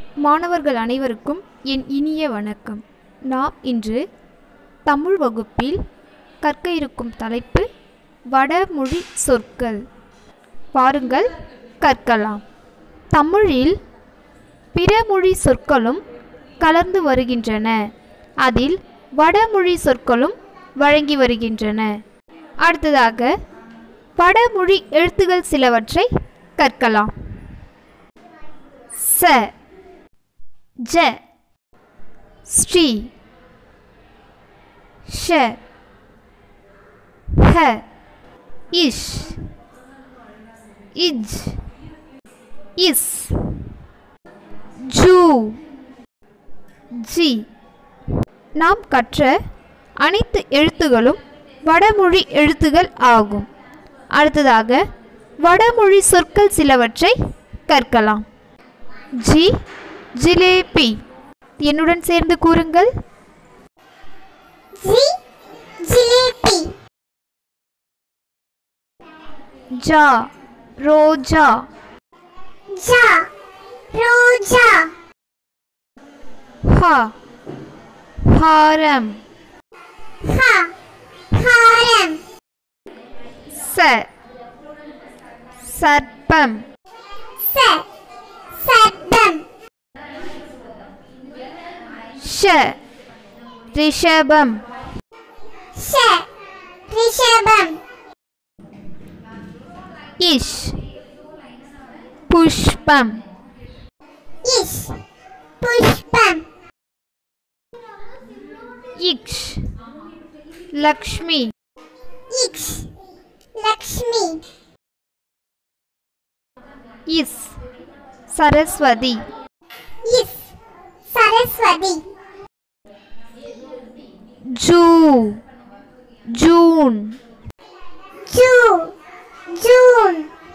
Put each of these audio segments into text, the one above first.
மாணவர்கள் அனைவருக்கும் என் இனிய வணக்கம் நாம் இன்று தமிழ் வகுப்பில் கற்க இருக்கும் தலைப்பு வடமொழி சொற்கள் பாருங்கள் கற்கலாம் தமிழில் பிற மொழி சொற்களும் கலந்து வருகின்றன அதில் வடமொழி சொற்களும் வழங்கி வருகின்றன அடுத்ததாக வடமொழி எழுத்துகள் சிலவற்றை கற்கலாம் ச ஜ ஸ்ரீ ஷ ஹ இஷ் இஜ் இஸ் ஜூ ஜி நாம் கற்ற அனைத்து எழுத்துகளும் வடமொழி எழுத்துகள் ஆகும் அடுத்ததாக வடமொழி சொற்கள் சிலவற்றை கற்கலாம் ஜி ஜிலேபி என்னுடன் சேர்ந்து கூறுங்கள் ஜி ஜிலேபி ஜா ரோஜா ஜா ரோஜா ஹ ஹாரம் ஹ ஹாரம் ச சர்ப்பம் ச சர்ப்பம் ஷ ரிஷபம் ஷ ரிஷபம் இஷ் புஷ்பம் இஷ் புஷ்பம் இக்ஷ் Lakshmi இக்ஷ் Lakshmi is Saraswati is Saraswati zoo June zoo June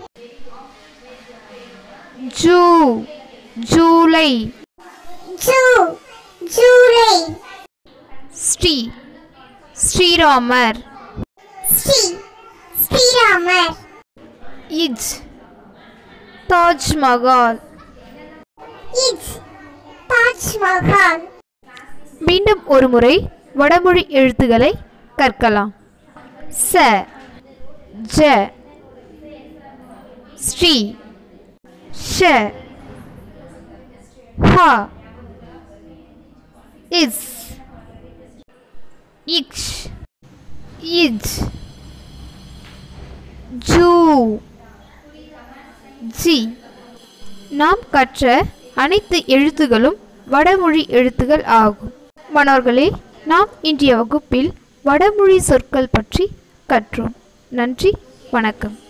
zoo July zoo July Sri ஸ்ரீராமர் ஸ்ரீ ஸ்ரீராமர் இஜ் தாஜ்மஹால் இஜ் தாஜ்மஹால் மீண்டும் ஒரு முறை வடமொழி எழுத்துக்களை கற்கலாம் ச ஜ ஸ்ரீ ஷ ஹ இஸ் இக்ஷ் இஜ் ஜூ ஜி நாம் கற்ற அனைத்து எழுத்துகளும் வடமொழி எழுத்துகள் ஆகும் மாணவர்களே நாம் இன்றைய வகுப்பில் வடமொழி சொற்கள் பற்றி கற்றோம் நன்றி வணக்கம்